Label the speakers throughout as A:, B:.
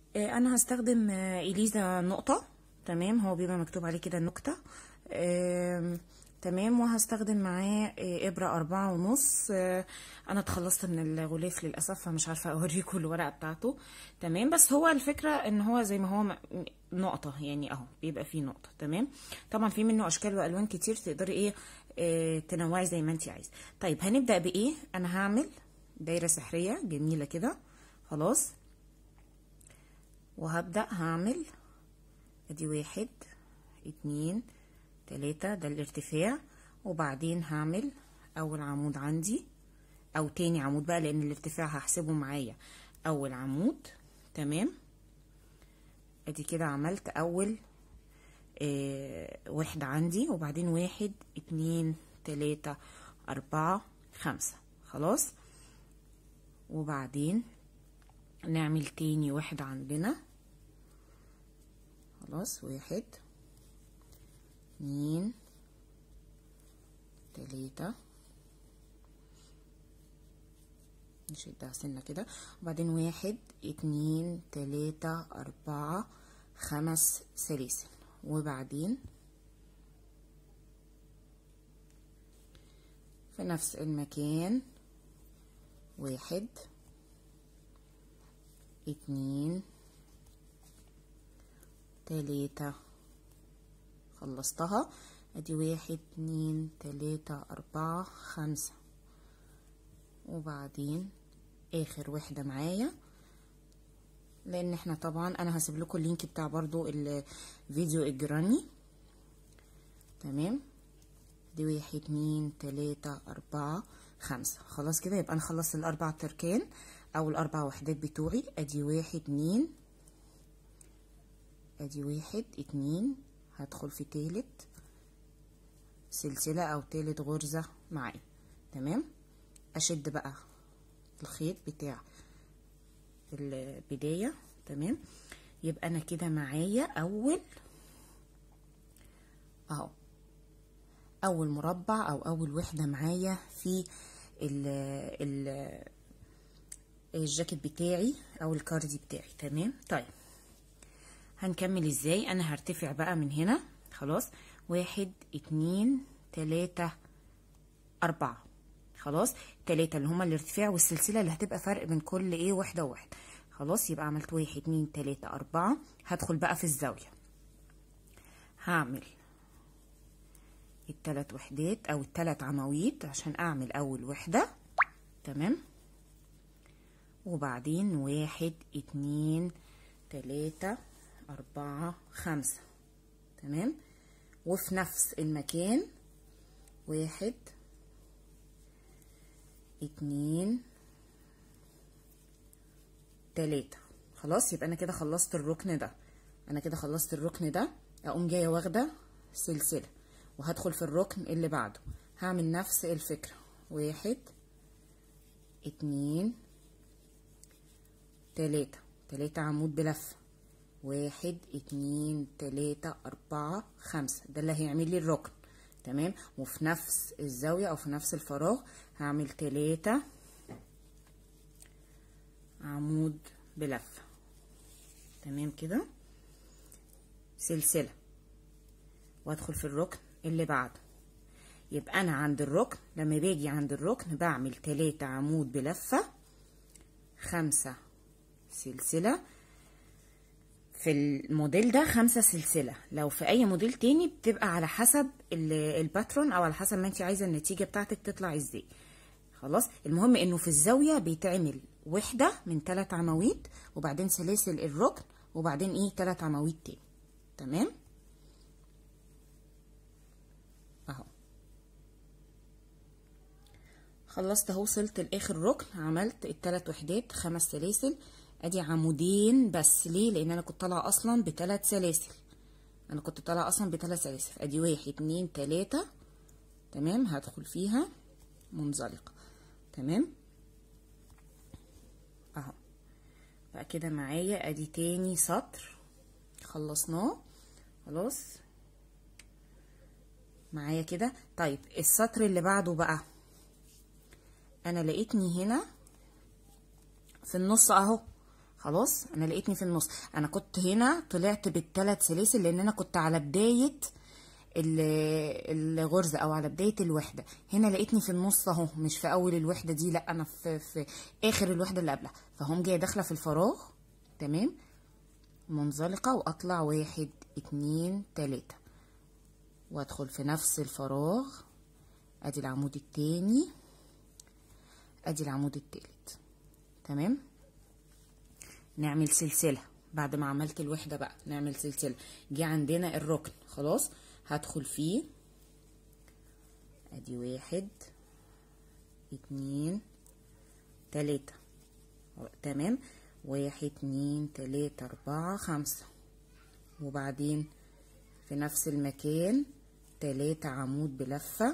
A: آه، انا هستخدم آه، اليزا نقطة تمام هو بيبقى مكتوب عليه كده النكتة آم، تمام وهستخدم معاه آه، ابرة أربعة ونص آه، انا اتخلصت من الغلاف للاسف فمش عارفة اوريكم الورقة بتاعته تمام بس هو الفكرة ان هو زي ما هو م- نقطة يعني اهو بيبقى فيه نقطة تمام طبعا في منه اشكال والوان كتير تقدري ايه آه، تنوعي زي ما انت عايزة طيب هنبدأ بايه انا هعمل دايرة سحرية جميلة كده خلاص وهبدأ هعمل ادي واحد اتنين تلاتة ده الارتفاع وبعدين هعمل اول عمود عندي او تاني عمود بقى لان الارتفاع هحسبه معايا اول عمود تمام ادي كده عملت اول آه واحدة عندي وبعدين واحد اتنين تلاتة اربعة خمسة خلاص وبعدين نعمل تاني واحدة عندنا خلاص واحد اتنين تلاتة نشدها سنة كده وبعدين واحد اتنين تلاتة أربعة خمس سلاسل وبعدين في نفس المكان واحد اتنين تلاتة خلصتها ادي واحد اتنين تلاتة اربعة خمسة وبعدين اخر واحدة معايا لان احنا طبعا انا هسيب لكم اللينك بتاع برضو الفيديو الجراني تمام دي واحد اتنين تلاتة اربعة خمسة خلاص كده يبقى انا خلصت الاربع تركان او الاربع وحدات بتوعي ادي واحد اتنين ادي واحد اتنين هدخل في تالت سلسلة او تالت غرزة معايا تمام اشد بقى الخيط بتاع البداية تمام يبقى انا كده معايا اول اهو اول مربع او اول وحدة معايا في ال ال الجاكيت بتاعي او الكاردي بتاعي تمام طيب هنكمل ازاي انا هرتفع بقى من هنا خلاص واحد اتنين تلاتة اربعة خلاص تلاتة اللي هما الارتفاع والسلسلة اللي هتبقى فرق بين كل ايه واحدة وواحدة خلاص يبقى عملت واحد اتنين تلاتة اربعة هدخل بقى في الزاوية هعمل التلات وحدات او التلات عواميد عشان اعمل اول وحدة تمام وبعدين واحد اتنين تلاتة أربعة خمسة تمام وفي نفس المكان واحد اتنين تلاتة خلاص يبقى أنا كده خلصت الركن ده أنا كده خلصت الركن ده أقوم جاية واخدة سلسلة وهدخل في الركن اللي بعده هعمل نفس الفكرة واحد اتنين تلاتة تلاتة عمود بلفة واحد اتنين تلاتة اربعة خمسة ده اللي هيعمل لي الركن تمام وفي نفس الزاوية او في نفس الفراغ هعمل تلاتة عمود بلفة تمام كده سلسلة وادخل في الركن اللي بعده يبقى انا عند الركن لما باجي عند الركن بعمل تلاتة عمود بلفة خمسة سلسلة في الموديل ده خمسة سلسلة لو في اي موديل تاني بتبقى على حسب الباترون او على حسب ما انت عايزة النتيجة بتاعتك تطلع ازاي خلاص المهم انه في الزاوية بيتعمل وحدة من ثلاث عواميد وبعدين سلاسل الركن وبعدين ايه ثلاث عواميد تاني تمام اهو خلصت اهو وصلت لاخر ركن عملت الثلاث وحدات خمس سلاسل ادي عمودين بس ليه لان انا كنت طالعه اصلا بثلاث سلاسل انا كنت طالعه اصلا بثلاث سلاسل ادي واحد اتنين تلاته تمام هدخل فيها منزلقه تمام اهو بقى كده معايا ادي تاني سطر خلصناه خلاص معايا كده طيب السطر اللي بعده بقى انا لقيتني هنا في النص اهو خلاص انا لقيتني في النص انا كنت هنا طلعت بالثلاث سلاسل لان انا كنت على بدايه ال- الغرزه او على بدايه الوحده هنا لقيتني في النص اهو مش في اول الوحده دي لا انا في, في اخر الوحده اللي قبلها فهم جايه داخله في الفراغ تمام منزلقه واطلع واحد اتنين تلاته وادخل في نفس الفراغ ادي العمود التاني ادي العمود التالت تمام نعمل سلسله بعد ما عملت الوحده بقى نعمل سلسله جه عندنا الركن خلاص هدخل فيه ادي واحد اتنين تلاته تمام واحد اتنين تلاته اربعه خمسه وبعدين في نفس المكان تلاتة عمود بلفة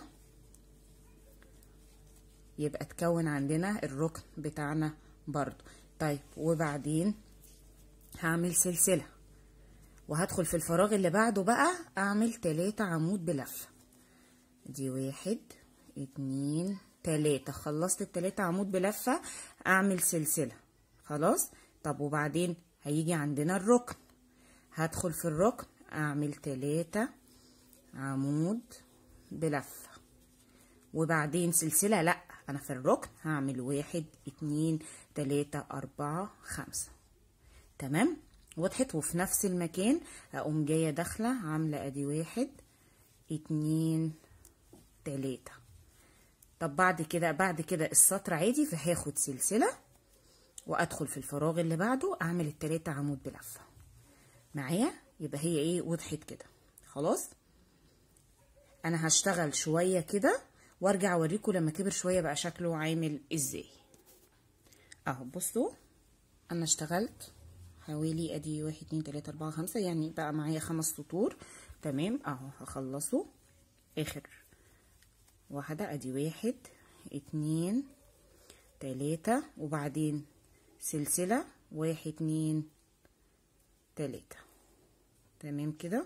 A: يبقى تكون عندنا الركن بتاعنا برضو طيب وبعدين هعمل سلسلة وهدخل في الفراغ اللي بعده بقى اعمل تلاتة عمود بلفة دي واحد اتنين تلاتة خلصت التلاتة عمود بلفة اعمل سلسلة خلاص طب وبعدين هيجي عندنا الركن هدخل في الركن اعمل تلاتة عمود بلفة وبعدين سلسلة لا انا في الركن هعمل واحد اتنين تلاتة اربعة خمسة تمام وضحت وفي نفس المكان اقوم جاية داخلة عاملة ادي واحد اتنين تلاتة طب بعد كده بعد كده السطر عادي فهاخد سلسلة وادخل في الفراغ اللي بعده اعمل التلاتة عمود بلفة معايا يبقى هي ايه وضحت كده خلاص انا هشتغل شويه كده وارجع اوريكم لما كبر شويه بقى شكله عامل ازاي اهو بصوا انا اشتغلت حوالي ادي واحد اتنين تلاته اربعه خمسه يعني بقى معايا خمس سطور تمام اهو هخلصه اخر واحده ادي واحد اتنين تلاته وبعدين سلسله واحد اتنين تلاته تمام كده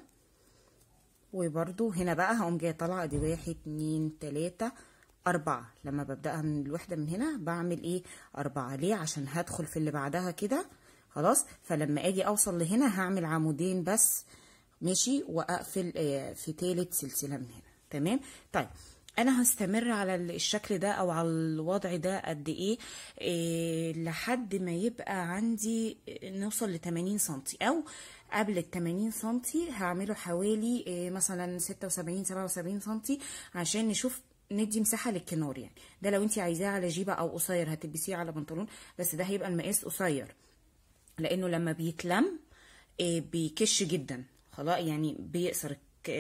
A: وبرده هنا بقى هقوم جايه طالعه ادي واحد اتنين تلاته اربعه لما ببداها من الوحده من هنا بعمل ايه اربعه ليه عشان هدخل في اللي بعدها كده خلاص فلما اجي اوصل لهنا هعمل عمودين بس ماشي واقفل آه في تالت سلسله من هنا تمام طيب انا هستمر على الشكل ده او على الوضع ده قد ايه, إيه لحد ما يبقى عندي نوصل ل 80 سنتي او قبل ال 80 سنتي هعمله حوالي إيه مثلا 76 77 سنتي عشان نشوف ندي مساحه للكنار يعني ده لو انت عايزاه على جيبه او قصير هتلبسيه على بنطلون بس ده هيبقى المقاس قصير لانه لما بيتلم إيه بيكش جدا خلاص يعني بيقصر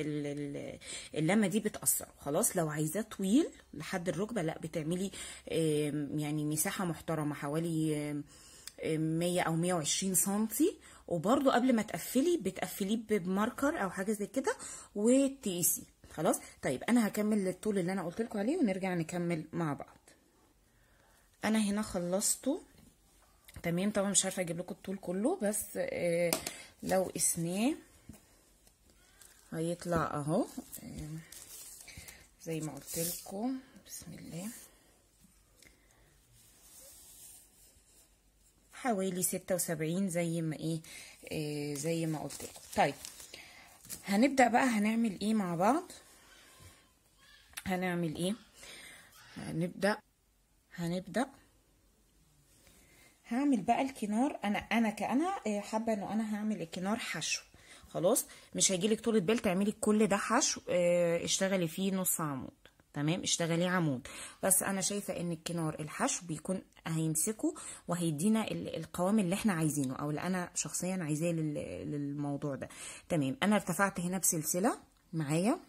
A: اللمه دي بتاثر خلاص لو عايزاه طويل لحد الركبه لا بتعملي يعني مساحه محترمه حوالي 100 او 120 سنتي وبرده قبل ما تقفلي بتقفليه بماركر او حاجه زي كده وتقيسي خلاص طيب انا هكمل الطول اللي انا قلت لكم عليه ونرجع نكمل مع بعض انا هنا خلصته تمام طبعا مش عارفه اجيب لكم الطول كله بس آه لو قسناه هيطلع اهو زي ما قلت لكم بسم الله حوالي ستة وسبعين زي ما ايه, إيه زي ما قلت لكم طيب هنبدأ بقى هنعمل ايه مع بعض هنعمل ايه هنبدأ هنبدأ هعمل بقى الكنار انا انا كأنا حابة انه انا هعمل الكنار حشو خلاص مش هيجيلك طولة بال تعملي كل ده حشو اه اشتغلي فيه نص عمود تمام اشتغلي عمود بس انا شايفه ان الكنار الحشو بيكون هيمسكه وهيدينا القوام اللي احنا عايزينه او اللي انا شخصيا عايزاه للموضوع ده تمام انا ارتفعت هنا بسلسله معايا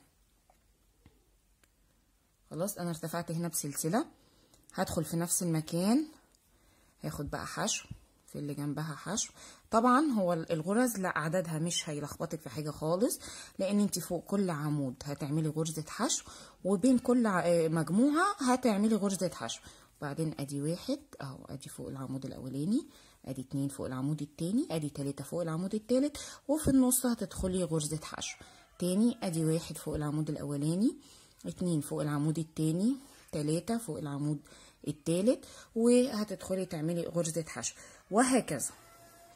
A: خلاص انا ارتفعت هنا بسلسله هدخل في نفس المكان هاخد بقى حشو في اللي جنبها حشو طبعا هو الغرز لا عددها مش هيلخبطك في حاجه خالص لان انت فوق كل عمود هتعملي غرزه حشو وبين كل مجموعه هتعملي غرزه حشو وبعدين ادي واحد اهو ادي فوق العمود الاولاني ادي اتنين فوق العمود التاني ادي تلاته فوق العمود التالت وفي النص هتدخلي غرزه حشو تاني ادي واحد فوق العمود الاولاني اتنين فوق العمود التاني تلاته فوق العمود التالت وهتدخلي تعملي غرزه حشو وهكذا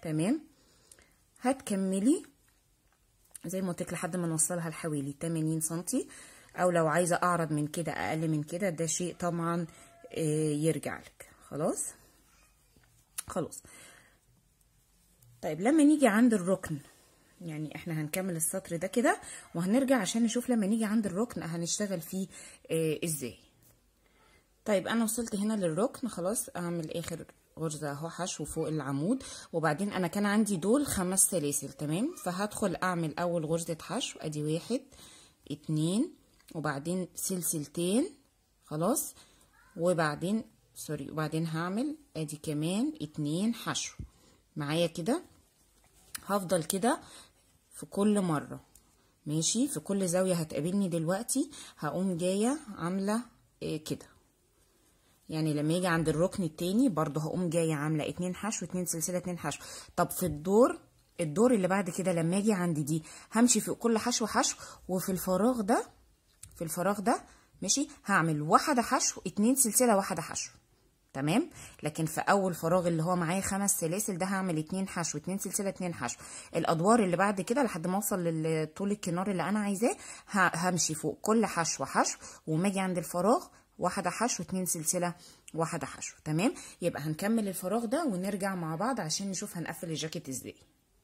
A: تمام هتكملي زي ما قلت لك لحد ما نوصلها لحوالي 80 سنتي او لو عايزه اعرض من كده اقل من كده ده شيء طبعا يرجع لك خلاص خلاص طيب لما نيجي عند الركن يعني احنا هنكمل السطر ده كده وهنرجع عشان نشوف لما نيجي عند الركن هنشتغل فيه اه ازاي طيب انا وصلت هنا للركن خلاص اعمل اخر غرزة اهو حشو فوق العمود وبعدين انا كان عندي دول خمس سلاسل تمام فهدخل اعمل اول غرزة حشو ادي واحد اتنين وبعدين سلسلتين خلاص وبعدين سوري وبعدين هعمل ادي كمان اتنين حشو معايا كده هفضل كده في كل مرة ماشي في كل زاوية هتقابلني دلوقتي هقوم جاية عاملة إيه كده يعني لما يجي عند الركن التاني برضو هقوم جاية عاملة اتنين حشو اتنين سلسلة اتنين حشو طب في الدور الدور اللي بعد كده لما اجي عند دي همشي في كل حشو حشو وفي الفراغ ده في الفراغ ده ماشي هعمل واحدة حشو اتنين سلسلة واحدة حشو تمام لكن في اول فراغ اللي هو معايا خمس سلاسل ده هعمل اتنين حشو اتنين سلسله اتنين حشو الادوار اللي بعد كده لحد ما اوصل لطول الكنار اللي انا عايزاه همشي فوق كل حشو حشو وما اجي عند الفراغ واحده حشو اتنين سلسله واحده حشو تمام يبقى هنكمل الفراغ ده ونرجع مع بعض عشان نشوف هنقفل الجاكيت ازاي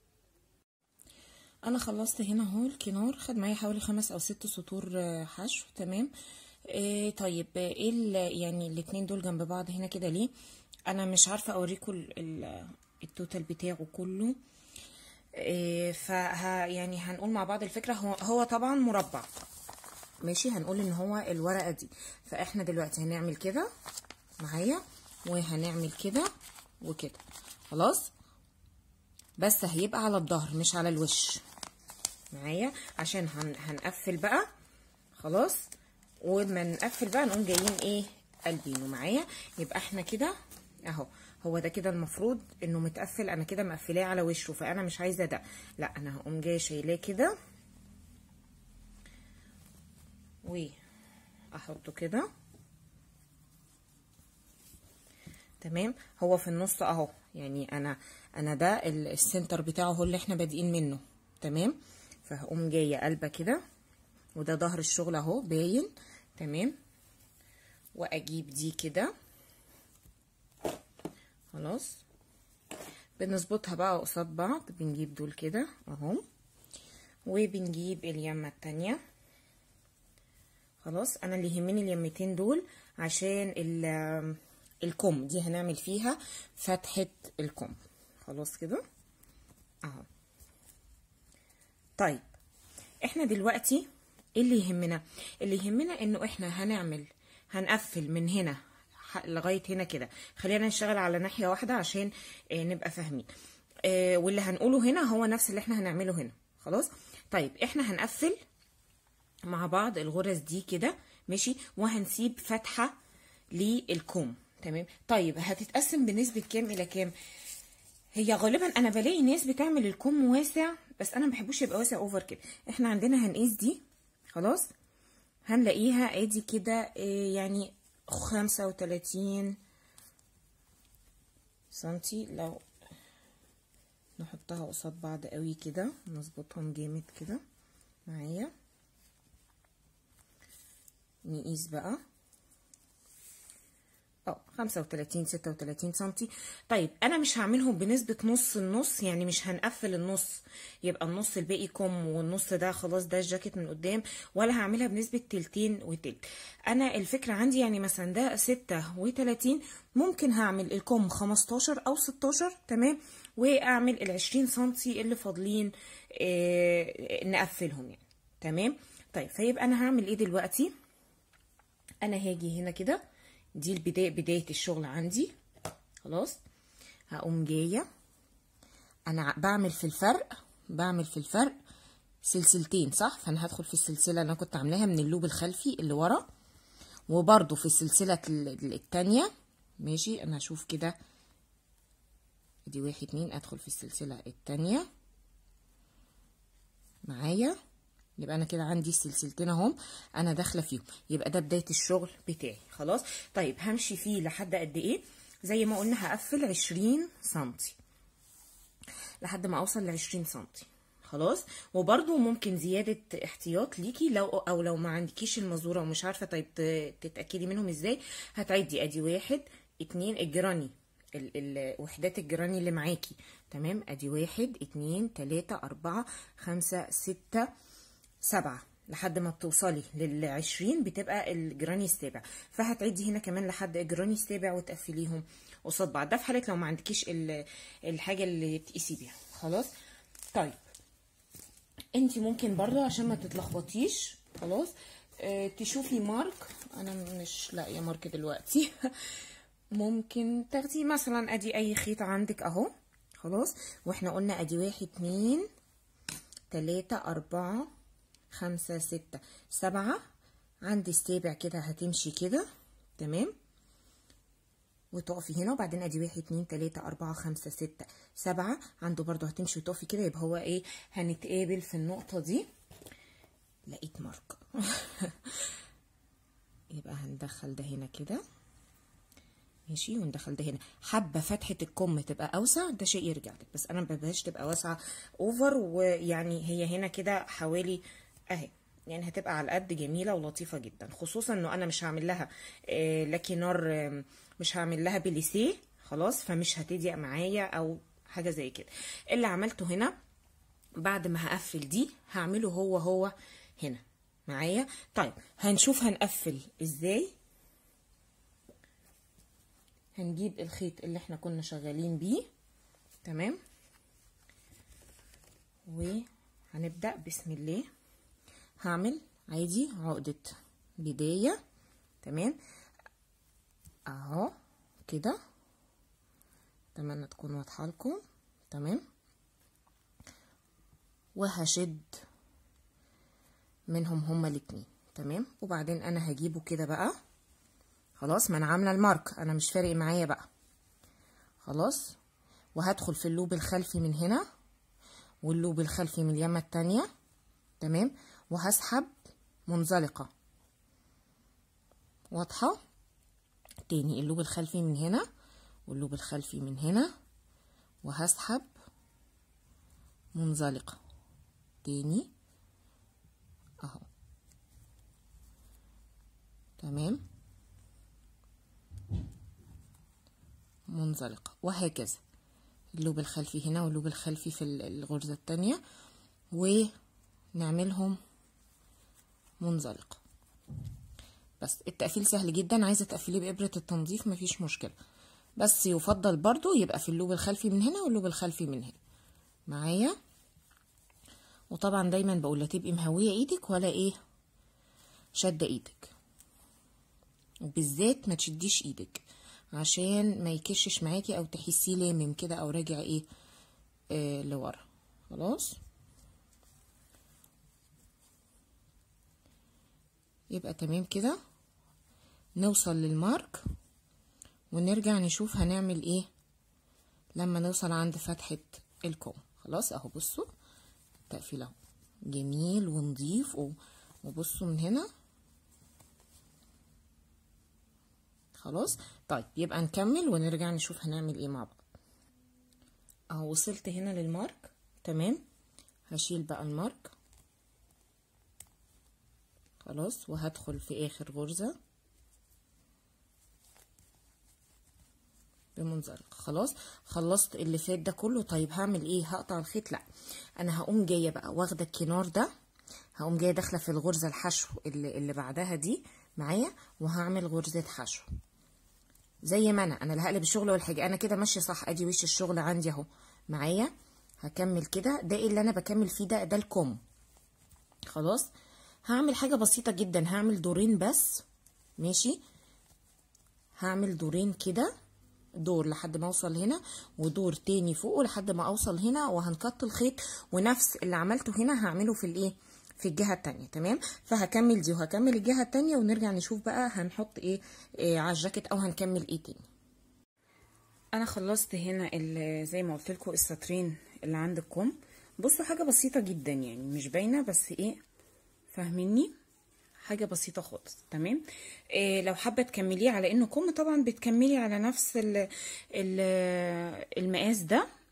A: انا خلصت هنا اهو الكنار خد معايا حوالي خمس او ست سطور حشو تمام إيه طيب ايه يعني الاتنين دول جنب بعض هنا كده ليه انا مش عارفه اوريكم التوتال بتاعه كله إيه فها يعني هنقول مع بعض الفكره هو هو طبعا مربع ماشي هنقول ان هو الورقه دي فاحنا دلوقتي هنعمل كده معايا وهنعمل كده وكده خلاص بس هيبقى على الظهر مش على الوش معايا عشان هن هنقفل بقى خلاص وما نقفل بقى نقوم جايين ايه قلبينه معايا يبقى احنا كده اهو هو ده كده المفروض انه متقفل انا كده مقفلاه على وشه فانا مش عايزه ده لا انا هقوم جايه شايلاه كده واحطه كده تمام هو في النص اهو يعني انا انا ده السنتر بتاعه هو اللي احنا بادئين منه تمام فهقوم جايه قلبه كده وده ظهر الشغل اهو باين تمام واجيب دي كده خلاص بنظبطها بقى قصاد بعض بنجيب دول كده اهو وبنجيب اليمه التانية خلاص انا اللي يهمني اليمتين دول عشان الكم دي هنعمل فيها فتحه الكم خلاص كده اهو طيب احنا دلوقتي ايه اللي يهمنا اللي يهمنا انه احنا هنعمل هنقفل من هنا لغايه هنا كده خلينا نشتغل على ناحيه واحده عشان اه نبقى فاهمين اه واللي هنقوله هنا هو نفس اللي احنا هنعمله هنا خلاص طيب احنا هنقفل مع بعض الغرز دي كده ماشي وهنسيب فتحه للكم تمام طيب هتتقسم بنسبه كام الى كام هي غالبا انا بلاقي ناس بتعمل الكم واسع بس انا ما بحبوش يبقى واسع اوفر كده احنا عندنا هنقيس دي خلاص هنلاقيها ادي كده يعني خمسة وتلاتين سنتي لو نحطها قصاد بعض قوي كده نظبطهم جامد كده معايا نقيس بقى اه خمسة وتلاتين ستة وتلاتين سنتي طيب انا مش هعملهم بنسبة نص النص يعني مش هنقفل النص يبقى النص الباقي كم والنص ده خلاص ده الجاكيت من قدام ولا هعملها بنسبة تلتين وتلت انا الفكرة عندي يعني مثلا ده ستة وتلاتين ممكن هعمل الكم خمستاشر او ستاشر تمام واعمل العشرين سنتي اللي فاضلين آه نقفلهم يعني تمام طيب فيبقى انا هعمل ايه دلوقتي انا هاجي هنا كده دي البداية بداية الشغل عندي خلاص هقوم جاية انا بعمل في الفرق بعمل في الفرق سلسلتين صح فانا هدخل في السلسلة اللي انا كنت عاملاها من اللوب الخلفي اللي ورا وبرضو في السلسلة التانية ماشي انا هشوف كده دي واحد اتنين ادخل في السلسلة التانية معايا يبقى انا كده عندي السلسلتين اهم انا داخله فيهم يبقى ده بدايه الشغل بتاعي خلاص طيب همشي فيه لحد قد ايه زي ما قلنا هقفل 20 سنتي لحد ما اوصل ل 20 سنتي خلاص وبرده ممكن زياده احتياط ليكي لو او لو ما عندكيش المزوره ومش عارفه طيب ت- تتاكدي منهم ازاي هتعدي ادي واحد اتنين الجراني ال- ال- وحدات الجراني اللي معاكي تمام ادي واحد اتنين تلاته اربعه خمسه سته سبعة لحد ما بتوصلي للعشرين بتبقى الجراني السابع فهتعدي هنا كمان لحد الجراني السابع وتقفليهم قصاد بعض ده في حالة لو ما عندكيش ال- الحاجة اللي تقيسي بيها خلاص طيب انت ممكن برضو عشان ما تتلخبطيش خلاص اه تشوفي مارك انا مش لاقيه مارك دلوقتي ممكن تاخدي مثلا ادي اي خيط عندك اهو خلاص واحنا قلنا ادي واحد اتنين تلاتة اربعة خمسة ستة سبعة عندي السابع كده هتمشي كده تمام وتقفي هنا وبعدين ادي واحد اتنين تلاتة اربعة خمسة ستة سبعة عنده برضو هتمشي وتقفي كده يبقى هو ايه هنتقابل في النقطة دي لقيت مارك يبقى هندخل ده هنا كده ماشي وندخل ده هنا حابه فتحه الكم تبقى اوسع ده شيء يرجع لك بس انا ما بحبهاش تبقى واسعه اوفر ويعني هي هنا كده حوالي اهي يعني هتبقى على القد جميله ولطيفه جدا خصوصا انه انا مش هعمل لها آه لاكينار آه مش هعمل لها بليسيه خلاص فمش هتضيق معايا او حاجه زي كده اللي عملته هنا بعد ما هقفل دي هعمله هو هو هنا معايا طيب هنشوف هنقفل ازاي هنجيب الخيط اللي احنا كنا شغالين بيه تمام وهنبدأ بسم الله هعمل عادي عقدة بداية تمام اهو كده اتمنى تكون واضحة لكم تمام وهشد منهم هما الاتنين تمام وبعدين انا هجيبه كده بقى خلاص ما انا عامله المارك انا مش فارق معايا بقى خلاص وهدخل في اللوب الخلفي من هنا واللوب الخلفي من اليمة التانية تمام وهسحب منزلقة واضحة تاني اللوب الخلفي من هنا واللوب الخلفي من هنا وهسحب منزلقة تاني اهو تمام منزلقة وهكذا اللوب الخلفي هنا واللوب الخلفي في الغرزة التانية ونعملهم منزلقة بس التقفيل سهل جدا عايزة تقفليه بإبرة التنظيف مفيش مشكلة بس يفضل برضو يبقى في اللوب الخلفي من هنا واللوب الخلفي من هنا معايا وطبعا دايما بقول لا تبقي مهوية ايدك ولا ايه شادة ايدك وبالذات ما تشديش ايدك عشان ما يكشش معاكي او تحسيه لامم كده او راجع ايه آه لورا خلاص يبقى تمام كده نوصل للمارك ونرجع نشوف هنعمل ايه لما نوصل عند فتحة الكم خلاص اهو بصوا التقفيل اهو جميل ونضيف وبصوا من هنا خلاص طيب يبقى نكمل ونرجع نشوف هنعمل ايه مع بعض اهو وصلت هنا للمارك تمام هشيل بقى المارك خلاص وهدخل في اخر غرزة بمنزلق خلاص خلصت اللي فات ده كله طيب هعمل ايه هقطع الخيط لا انا هقوم جايه بقى واخده الكنار ده هقوم جايه داخله في الغرزه الحشو اللي, اللي بعدها دي معايا وهعمل غرزه حشو زي ما انا انا لا هقلب الشغل ولا حاجه انا كده ماشيه صح ادي وش الشغل عندي اهو معايا هكمل كده ده اللي انا بكمل فيه ده ده الكم خلاص هعمل حاجه بسيطه جدا هعمل دورين بس ماشي هعمل دورين كده دور لحد ما اوصل هنا ودور تاني فوق لحد ما اوصل هنا وهنقط الخيط ونفس اللي عملته هنا هعمله في الايه في الجهه التانية تمام فهكمل دي وهكمل الجهه التانية ونرجع نشوف بقى هنحط ايه, إيه على الجاكيت او هنكمل ايه تاني انا خلصت هنا زي ما قلت لكم السطرين اللي عندكم بصوا حاجه بسيطه جدا يعني مش باينه بس ايه فاهميني حاجه بسيطه خالص تمام إيه لو حابه تكمليه على انه كم طبعا بتكملي على نفس ال ال المقاس ده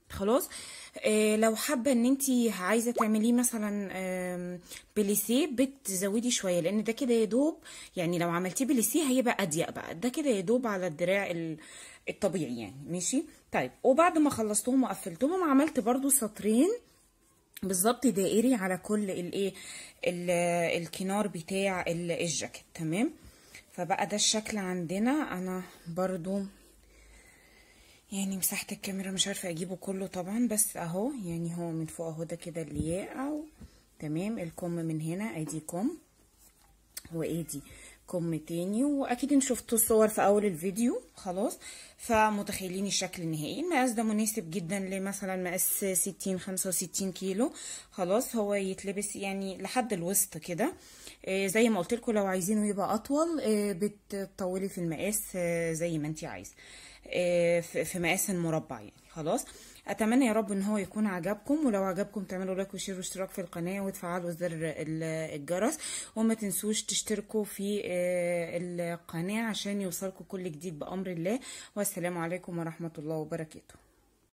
A: خلاص آه لو حابه ان انت عايزه تعمليه مثلا آم، بليسيه بتزودي شويه لان ده كده يا دوب يعني لو عملتيه بليسيه هيبقى اضيق بقى ده كده يا دوب على الدراع ال- الطبيعي يعني ماشي طيب وبعد ما خلصتهم وقفلتهم عملت برضو سطرين بالظبط دائري على كل الايه ال- الكنار بتاع ال- الجاكيت تمام فبقى ده الشكل عندنا انا برضو يعني مساحة الكاميرا مش عارفة اجيبه كله طبعا بس اهو يعني هو من فوق اهو ده كده الياقة و- تمام الكم من هنا ادي كم وادي كم تاني واكيد انتوا شفتوا الصور في اول الفيديو خلاص فمتخيلين الشكل النهائي المقاس ده مناسب جدا لمثلا مقاس 60 65 كيلو خلاص هو يتلبس يعني لحد الوسط كده آه، زي ما قلت لكم لو عايزينه يبقى اطول آه، بتطولي في المقاس آه، زي ما انت عايزه آه، في في مقاس المربع يعني خلاص اتمنى يا رب ان هو يكون عجبكم ولو عجبكم تعملوا لايك وشير واشتراك في القناه وتفعلوا زر ال- الجرس وما تنسوش تشتركوا في آه، القناه عشان يوصلكم كل جديد بامر الله والسلام عليكم ورحمه الله وبركاته